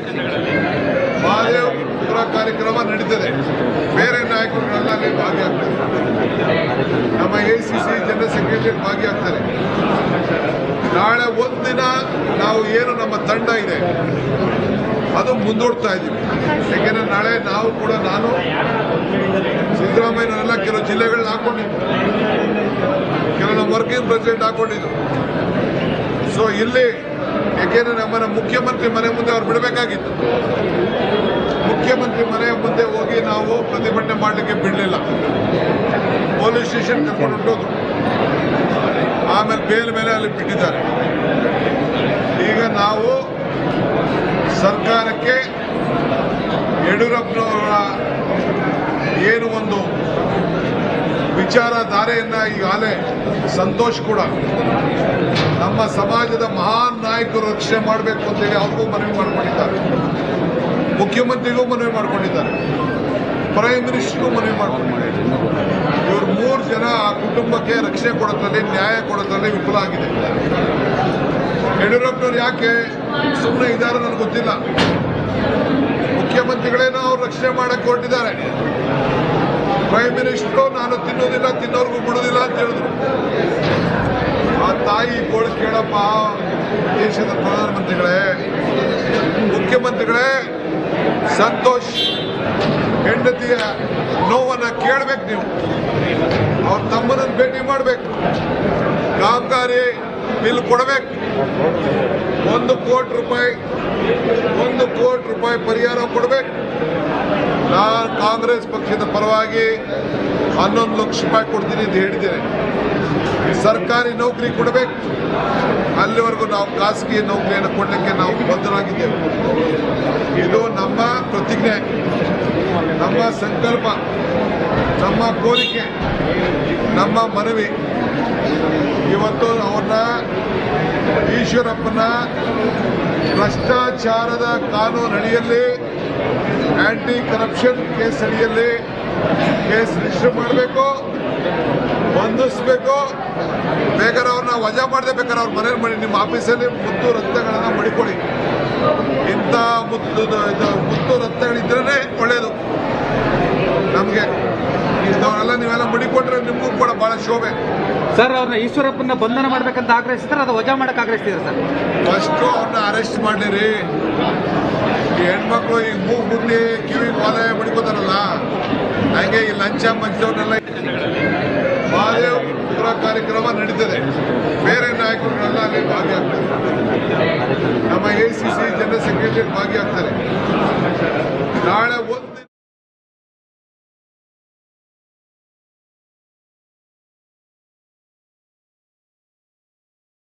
ಮಹಾದೇವ್ ಪುರ ಕಾರ್ಯಕ್ರಮ ನಡೀತದೆ ಬೇರೆ ನಾಯಕರುಗಳೆಲ್ಲ ಅಲ್ಲಿ ಭಾಗಿಯಾಗ್ತಾರೆ ನಮ್ಮ A C C general secretary ಭಾಗಿಯಾಗ್ತಾರೆ ನಾಳೆ ಒಂದಿನ ನಾವು ಏನು ನಮ್ಮ ತಂಡ ಇದೆ ಅದು ಮುಂದೂಡ್ತಾ ಇದ್ದೀವಿ ಯಾಕೆಂದ್ರೆ ನಾಳೆ ನಾವು ಕೂಡ ನಾನು ಸಿದ್ದರಾಮಯ್ಯನವರೆಲ್ಲ ಕೆಲವು ಜಿಲ್ಲೆಗಳನ್ನ ಹಾಕೊಂಡಿದ್ದು ಕೆಲವು ನಮ್ಮ ವರ್ಕಿಂಗ್ ಪ್ರೆಸಿಡೆಂಟ್ ಹಾಕೊಂಡಿದ್ದು ಸೊ ಇಲ್ಲಿ ಯಾಕೆಂದ್ರೆ ನಮ್ಮನ್ನ ಮುಖ್ಯಮಂತ್ರಿ ಮನೆ ಮುಂದೆ ಅವ್ರು ಬಿಡಬೇಕಾಗಿತ್ತು ಮುಖ್ಯಮಂತ್ರಿ ಮನೆಯ ಮುಂದೆ ಹೋಗಿ ನಾವು ಪ್ರತಿಭಟನೆ ಮಾಡಲಿಕ್ಕೆ ಬಿಡಲಿಲ್ಲ ಪೊಲೀಸ್ ಸ್ಟೇಷನ್ ಕರ್ಕೊಂಡು ಹೊಂಟೋದ್ರು ಆಮೇಲೆ ಬೇಲ್ ಮೇಲೆ ಅಲ್ಲಿ ಬಿಟ್ಟಿದ್ದಾರೆ ಈಗ ನಾವು ಸರ್ಕಾರಕ್ಕೆ ಯಡಿಯೂರಪ್ಪನವರ ಏನು ಒಂದು ವಿಚಾರಧಾರೆಯನ್ನ ಈಗಾಗಲೇ ಸಂತೋಷ್ ಕೂಡ ನಮ್ಮ ಸಮಾಜದ ಮಹಾನ್ ನಾಯಕರು ರಕ್ಷಣೆ ಮಾಡಬೇಕು ಅಂತೇಳಿ ಅವ್ರಿಗೂ ಮನವಿ ಮಾಡ್ಕೊಂಡಿದ್ದಾರೆ ಮುಖ್ಯಮಂತ್ರಿಗೂ ಮನವಿ ಮಾಡ್ಕೊಂಡಿದ್ದಾರೆ ಪ್ರೈಮ್ ಮಿನಿಸ್ಟರ್ಗೂ ಮನವಿ ಮಾಡ್ಕೊಂಡಿದ್ದಾರೆ ಇವರು ಮೂರು ಜನ ಆ ಕುಟುಂಬಕ್ಕೆ ರಕ್ಷಣೆ ಕೊಡೋದ್ರಲ್ಲಿ ನ್ಯಾಯ ಕೊಡೋದ್ರಲ್ಲಿ ವಿಫಲ ಆಗಿದೆ ಯಡಿಯೂರಪ್ಪನವ್ರು ಯಾಕೆ ಸುಮ್ಮನೆ ಇದ್ದಾರೆ ನನಗೆ ಗೊತ್ತಿಲ್ಲ ಮುಖ್ಯಮಂತ್ರಿಗಳೇನೋ ಅವ್ರು ರಕ್ಷಣೆ ಮಾಡಕ್ಕೆ ಹೊರಟಿದ್ದಾರೆ ಪ್ರೈಮ್ ಮಿನಿಸ್ಟರ್ ನಾನು ತಿನ್ನೋದಿಲ್ಲ ತಿನ್ನೋರ್ಗೂ ಬಿಡೋದಿಲ್ಲ ಅಂತ ಹೇಳಿದ್ರು ಆ ತಾಯಿ ಗೋಳು ಕೇಳಪ್ಪ ದೇಶದ ಪ್ರಧಾನಮಂತ್ರಿಗಳೇ ಮುಖ್ಯಮಂತ್ರಿಗಳೇ ಸಂತೋಷ್ ಹೆಂಡತಿಯ ನೋವನ್ನ ಕೇಳಬೇಕು ನೀವು ಅವ್ರ ತಮ್ಮನನ್ನು ಭೇಟಿ ಮಾಡಬೇಕು ಕಾಮಗಾರಿ ಬಿಲ್ ಕೊಡಬೇಕು ಒಂದು ಕೋಟಿ ರೂಪಾಯಿ ಒಂದು ಕೋಟಿ ರೂಪಾಯಿ ಪರಿಹಾರ ಕೊಡಬೇಕು ನಾನು ಕಾಂಗ್ರೆಸ್ ಪಕ್ಷದ ಪರವಾಗಿ ಹನ್ನೊಂದು ಲಕ್ಷ ರೂಪಾಯಿ ಕೊಡ್ತೀನಿ ಅಂತ ಹೇಳಿದ್ದೇನೆ ಸರ್ಕಾರಿ ನೌಕರಿ ಕೊಡಬೇಕು ಅಲ್ಲಿವರೆಗೂ ನಾವು ಖಾಸಗಿ ನೌಕರಿಯನ್ನು ಕೊಡಲಿಕ್ಕೆ ನಾವು ಬದ್ಧರಾಗಿದ್ದೇವೆ ಇದು ನಮ್ಮ ಪ್ರತಿಜ್ಞೆ ನಮ್ಮ ಸಂಕಲ್ಪ ನಮ್ಮ ಕೋರಿಕೆ ನಮ್ಮ ಮನವಿ ಇವತ್ತು ಅವ್ರನ್ನ ಈಶ್ವರಪ್ಪನ ಭ್ರಷ್ಟಾಚಾರದ ಕಾನೂನು ಅಡಿಯಲ್ಲಿ ಆಂಟಿ ಕರಪ್ಷನ್ ಕೇಸ್ ಅಡಿಯಲ್ಲಿ ಕೇಸ್ ರಿಜಿಸ್ಟರ್ ಮಾಡಬೇಕು ಬಂಧಿಸಬೇಕು ಬೇಕಾದ್ರೆ ಅವ್ರನ್ನ ವಜಾ ಮಾಡದೆ ಬೇಕಾದ್ರೆ ಅವ್ರ ಮನೇಲಿ ಮಾಡಿ ನಿಮ್ಮ ಆಫೀಸಲ್ಲಿ ಮುತ್ತು ರಕ್ತಗಳನ್ನ ಮಡಿಕೊಳ್ಳಿ ಇಂಥ ಮುತ್ತು ಇದು ಮುತ್ತು ರಕ್ತಗಳಿದ್ರೇ ಒಳ್ಳೆಯದು ನಮಗೆ ಇಂಥವನ್ನೆಲ್ಲ ನೀವೆಲ್ಲ ಮಡಿಕೊಂಡ್ರೆ ನಿಮಗೂ ಕೂಡ ಬಹಳ ಶೋಭೆ ಸರ್ ಅವ್ರನ್ನ ಈಶ್ವರಪ್ಪನ ಬಂಧನ ಮಾಡ್ಬೇಕಂತ ಆಗ್ರಹಿಸ್ತಾರೆ ಅದು ವಜಾ ಮಾಡಕ್ ಆಗ್ರಹಿಸ್ತಿದ್ದಾರೆ ಸರ್ ಫಸ್ಟು ಅವ್ರನ್ನ ಅರೆಸ್ಟ್ ಮಾಡಿರಿ ಈ ಹೆಣ್ಮಕ್ಳು ಈಗ ಮೂಗ್ ಮುಟ್ಟಿ ಕಿವಿ ಬಾಲೆ ಮಡಿಕೋತಾರಲ್ಲ ಹಂಗೆ ಈ ಲಂಚ ಮಂಚವ್ರನ್ನೆಲ್ಲ ಮಹಾದೇವ್ ಪುರ ಕಾರ್ಯಕ್ರಮ ನಡೀತದೆ ಬೇರೆ ನಾಯಕರುಗಳೆಲ್ಲ ಅಲ್ಲಿ ಭಾಗಿಯಾಗ್ತಾರೆ ನಮ್ಮ A C C general secretary ಭಾಗಿಯಾಗ್ತಾರೆ